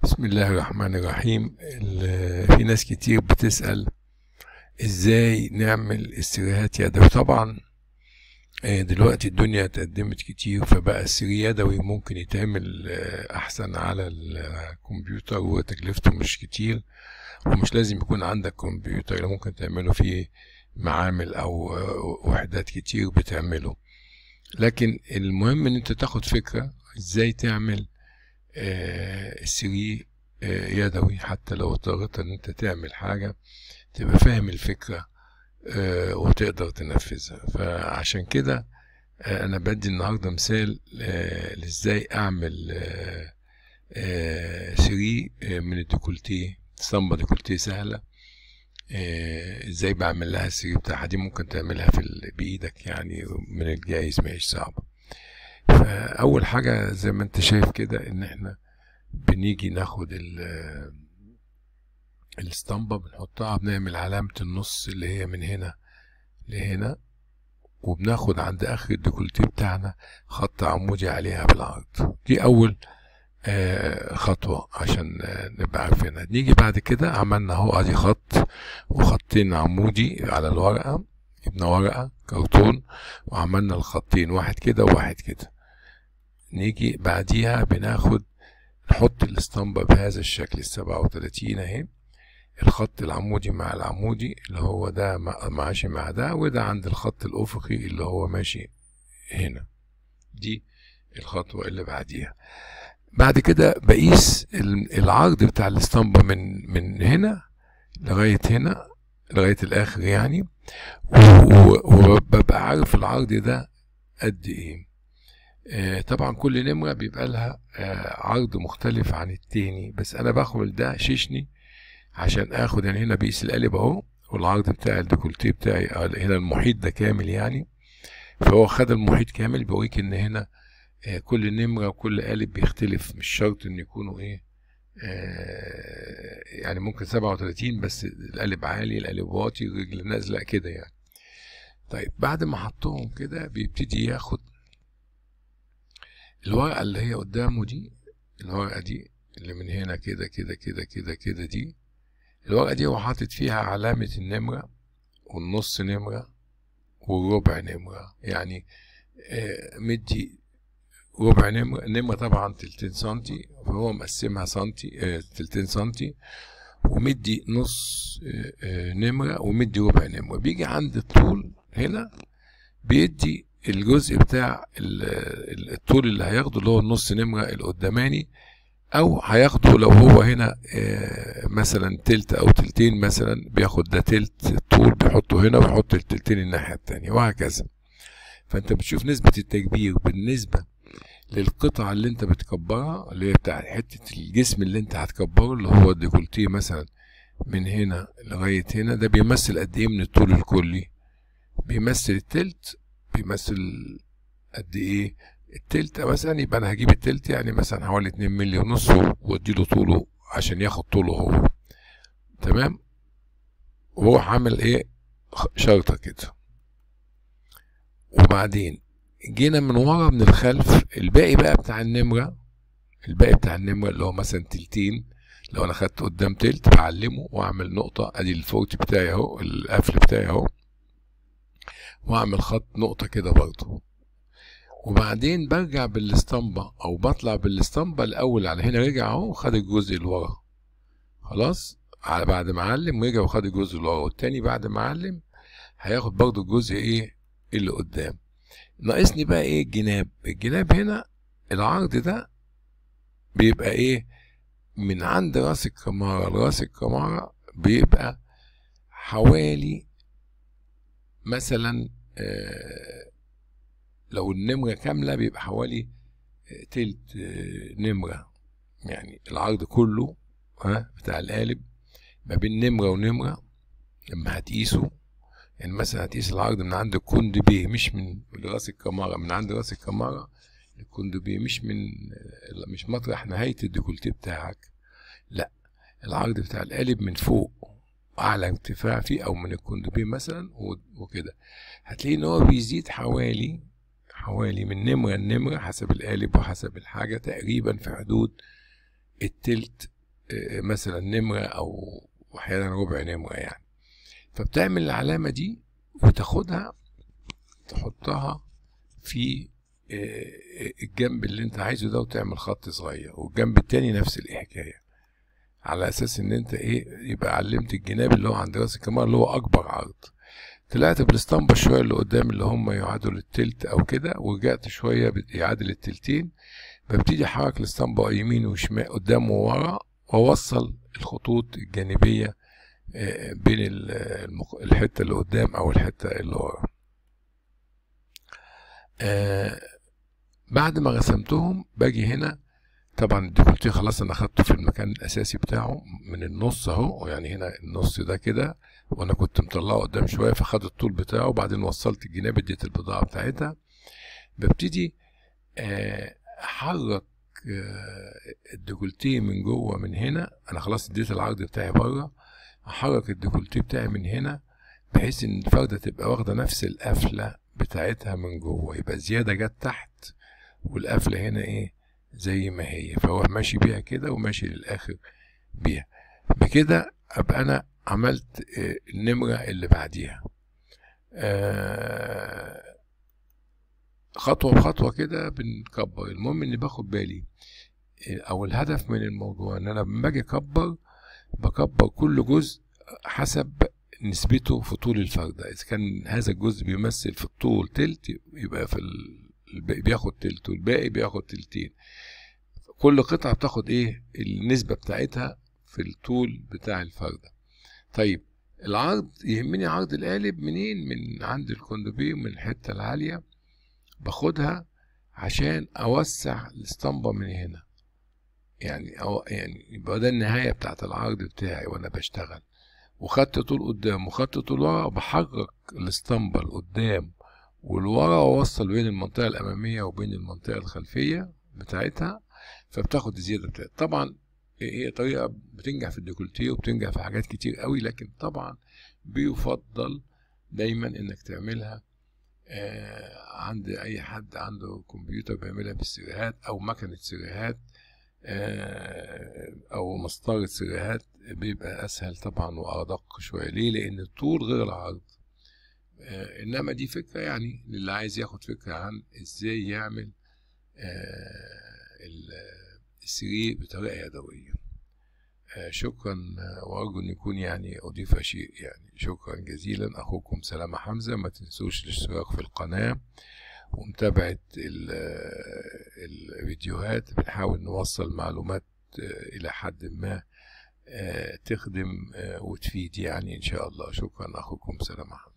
بسم الله الرحمن الرحيم ال- في ناس كتير بتسأل ازاي نعمل استريهات يدوي طبعا آه، دلوقتي الدنيا اتقدمت كتير فبقى السري يدوي ممكن يتعمل آه، احسن على الكمبيوتر وتكلفته مش كتير ومش لازم يكون عندك كمبيوتر ممكن تعمله في معامل او آه، وحدات كتير بتعمله لكن المهم ان انت تاخد فكرة ازاي تعمل آه، السري آه، يدوي حتى لو اضطريت ان انت تعمل حاجة تبقى فاهم الفكرة آه، وتقدر تنفذها فعشان كده آه، انا بدي النهاردة مثال آه، لازاي اعمل آه، آه، سري آه، من الديكولتيه اسطمبة ديكولتيه سهلة آه، ازاي بعمل لها السري بتاعها دي ممكن تعملها في ال- بايدك يعني من الجايز مش صعبة فاول حاجة زي ما انت شايف كده ان احنا بنيجي ناخد ال- الاسطمبة بنحطها بنعمل علامة النص اللي هي من هنا لهنا وبناخد عند اخر الديكولتيه بتاعنا خط عمودي عليها بالعرض دي اول آه، خطوة عشان آه، نبقى عارفينها نيجي بعد كده عملنا اهو ادي خط وخطين عمودي على الورقة جبنا ورقة كرتون وعملنا الخطين واحد كده وواحد كده نيجي بعديها بناخد نحط الاسطمبة بهذا الشكل السبعة وتلاتين اهي الخط العمودي مع العمودي اللي هو ده مع- ماشي مع ده وده عند الخط الأفقي اللي هو ماشي هنا دي الخطوة اللي بعديها بعد كده بقيس ال- العرض بتاع الاسطمبة من من هنا لغاية هنا لغاية الآخر يعني و- و- وببقى عارف العرض ده قد إيه آه، طبعا كل نمرة بيبقى لها آه، عرض مختلف عن التاني بس أنا باخد ده شيشني عشان اخد يعني هنا بقيس القالب اهو والعرض بتاع الديكولتيه بتاعي آه، هنا المحيط ده كامل يعني فهو خد المحيط كامل بيوريك ان هنا آه، كل نمرة وكل قالب بيختلف مش شرط ان يكونوا ايه آه، يعني ممكن 37 بس القالب عالي القالب واطي الرجل نازلة كده يعني طيب بعد ما حطهم كده بيبتدي ياخد الورقة اللي هي قدامه دي الورقة دي اللي من هنا كده كده كده كده كده دي الورقة دي هو حاطط فيها علامة النمرة والنص نمرة والربع نمرة يعني آه، مدي ربع نمرة النمرة طبعا تلتين سنتي فهو مقسمها سنتي آه، تلتين سنتي ومدي نص آه، آه، نمرة ومدي ربع نمرة بيجي عند الطول هنا بيدي الجزء بتاع ال- ال- الطول اللي هياخده اللي هو النص نمرة القداماني او هياخده لو هو هنا آه، مثلا تلت او تلتين مثلا بياخد ده تلت الطول بيحطه هنا ويحط التلتين الناحية التانية وهكذا فانت بتشوف نسبة التكبير بالنسبة للقطعة اللي انت بتكبرها اللي هي بتاع حتة الجسم اللي انت هتكبره اللي هو الديكولتيه مثلا من هنا لغاية هنا ده بيمثل قد ايه من الطول الكلي بيمثل التلت بيمثل قد ايه التلت مثلا يبقى انا هجيب التلت يعني مثلا حوالي 2 مللي ونص واديله طوله عشان ياخد طوله هو تمام وهو عامل ايه خ- شرطة كده وبعدين جينا من ورا من الخلف الباقي بقى بتاع النمرة الباقي بتاع النمرة اللي هو مثلا تلتين لو انا خدت قدام تلت بعلمه واعمل نقطة ادي الفوت بتاعي اهو القفل بتاعي اهو واعمل خط نقطة كده برضه وبعدين برجع بالاسطمبة او بطلع بالاسطمبة الاول على هنا رجع اهو وخد الجزء اللي ورا خلاص على بعد ما علم رجع وخد الجزء اللي ورا والتاني بعد ما علم هياخد برضه الجزء ايه اللي قدام ناقصني بقى ايه الجناب الجناب هنا العرض ده بيبقى ايه من عند راس الكمارة لراس الكمارة بيبقى حوالي مثلا آه لو النمرة كاملة بيبقى حوالي آه، تلت آه، نمرة يعني العرض كله ها بتاع القالب ما بين نمرة ونمرة لما هتقيسه يعني مثلا هتقيس العرض من عند الكوند بي مش من راس الكمارة من عند راس الكمارة الكوند بي مش من آه، مش مطرح نهاية الديكولتيه بتاعك لا العرض بتاع القالب من فوق أعلى ارتفاع فيه أو من الكوند بي مثلا و- وكده هتلاقي إن هو بيزيد حوالي حوالي من نمرة لنمرة حسب القالب وحسب الحاجة تقريبا في حدود التلت آه، مثلا نمرة أو أحيانا ربع نمرة يعني فبتعمل العلامة دي وتاخدها تحطها في آه، الجنب اللي انت عايزه ده وتعمل خط صغير والجنب التاني نفس الحكاية على اساس ان انت ايه يبقى علمت الجناب اللي هو عند راس الكاميرا اللي هو اكبر عرض طلعت بالاسطمبة شوية اللي قدام اللي هم يعادلوا التلت او كده ورجعت شوية يعادل التلتين ببتدي احرك الاسطمبة يمين وشمال قدام وورا واوصل الخطوط الجانبية آه، بين الحتة اللي قدام او الحتة اللي ورا آه بعد ما رسمتهم باجي هنا طبعا الديكولتيه خلاص انا اخدته في المكان الاساسي بتاعه من النص اهو يعني هنا النص ده كده وانا كنت مطلعه قدام شويه فخد الطول بتاعه وبعدين وصلت الجناب اديت البضاعه بتاعتها ببتدي آه، احرك آه الديكولتيه من جوه من هنا انا خلاص اديت العرض بتاعي بره احرك الديكولتيه بتاعي من هنا بحيث ان الفردة تبقى واخدة نفس القفلة بتاعتها من جوه يبقى الزيادة جت تحت والقفلة هنا ايه زي ما هي فهو ماشي بيها كده وماشي للآخر بيها بكده أبقى أنا عملت آه، النمرة اللي بعديها آه، خطوة بخطوة كده بنكبر المهم إني باخد بالي آه، أو الهدف من الموضوع إن أنا لما باجي أكبر بكبر كل جزء حسب نسبته في طول الفردة إذا كان هذا الجزء بيمثل في الطول تلت يبقى في الباقي بياخد تلت والباقي بياخد تلتين كل قطعة بتاخد ايه النسبة بتاعتها في الطول بتاع الفردة طيب العرض يهمني عرض القالب منين من عند الكوندوبيه من الحتة العالية باخدها عشان اوسع الاسطمبة من هنا يعني أو يعني يبقى ده النهاية بتاعت العرض بتاعي وانا بشتغل وخدت طول قدام وخدت طول ورا بحرك الاسطمبة لقدام والورا واوصل بين المنطقة الأمامية وبين المنطقة الخلفية بتاعتها فبتاخد الزيادة بتاعتها طبعا هي طريقة بتنجح في الديكولتيه وبتنجح في حاجات كتير قوي لكن طبعا بيفضل دايما انك تعملها آه عند اي حد عنده كمبيوتر بيعملها بالسيريهات او مكنة سيريهات آه او مسطرة سيريهات بيبقى اسهل طبعا وادق شوية ليه لان الطول غير العرض آه انما دي فكرة يعني للي عايز ياخد فكرة عن ازاي يعمل آه السرير بطريقة يدوية آه شكرا وارجو ان يكون يعني اضيف شيء يعني شكرا جزيلا اخوكم سلامة حمزة ما تنسوش الاشتراك في القناة ومتابعة الفيديوهات بنحاول نوصل معلومات الى حد ما تخدم وتفيد يعني ان شاء الله شكرا اخوكم سلامة حمزة